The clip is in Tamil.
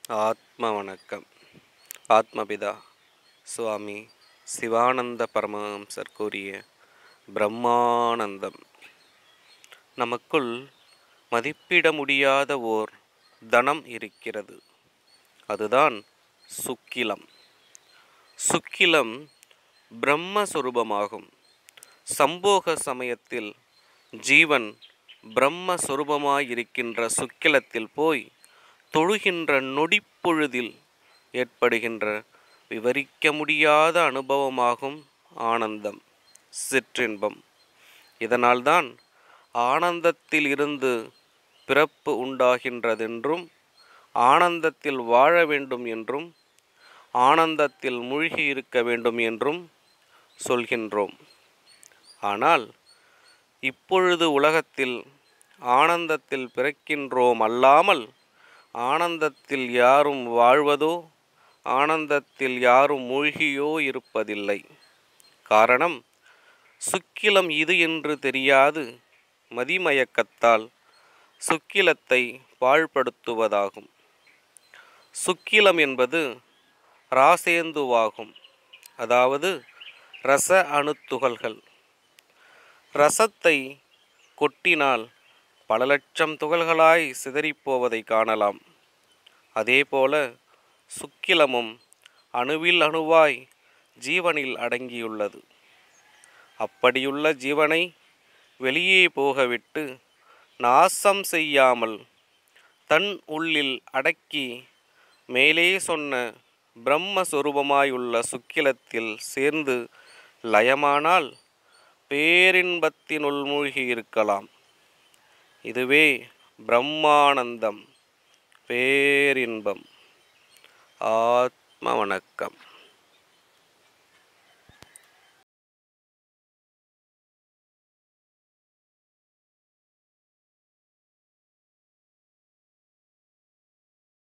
ஆத்ம வணக்கம் ஆத்மபிதா சுவாமி சிவானந்த பரமஹம்சர் கூறிய பிரம்மானந்தம் நமக்குள் மதிப்பிட முடியாத ஓர் தனம் இருக்கிறது அதுதான் சுக்கிலம் சுக்கிலம் பிரம்மஸ்வரூபமாகும் சம்போக சமயத்தில் ஜீவன் பிரம்மஸ்வரூபமாயிருக்கின்ற சுக்கிலத்தில் போய் தொழுகின்ற நொடிப்பொழுதில் ஏற்படுகின்ற விவரிக்க முடியாத அனுபவமாகும் ஆனந்தம் சிற்றின்பம் இதனால்தான் ஆனந்தத்தில் இருந்து பிறப்பு உண்டாகின்றதென்றும் ஆனந்தத்தில் வாழ வேண்டும் என்றும் ஆனந்தத்தில் மூழ்கி இருக்க வேண்டும் என்றும் சொல்கின்றோம் ஆனால் இப்பொழுது உலகத்தில் ஆனந்தத்தில் பிறக்கின்றோம் அல்லாமல் ஆனந்தத்தில் யாரும் வாழ்வதோ ஆனந்தத்தில் யாரும் மூழ்கியோ இருப்பதில்லை காரணம் சுக்கிலம் இது என்று தெரியாது மதிமயக்கத்தால் சுக்கிலத்தை பாழ்படுத்துவதாகும் சுக்கிலம் என்பது ராசேந்துவாகும் அதாவது ரச அணுத்துகள்கள் ரசத்தை கொட்டினால் பல லட்சம் துகள்களாய் சிதறிப்போவதை காணலாம் அதேபோல சுக்கிலமும் அணுவில் அணுவாய் ஜீவனில் அடங்கியுள்ளது அப்படியுள்ள ஜீவனை வெளியே போகவிட்டு நாசம் செய்யாமல் தன் உள்ளில் அடக்கி மேலே சொன்ன பிரம்மஸ்வரூபமாயுள்ள சுக்கிலத்தில் சேர்ந்து லயமானால் பேரின்பத்தினுள் மூழ்கி இருக்கலாம் இதுவே பிரம்மானந்தம் பேரின்பம் ஆத்ம வணக்கம்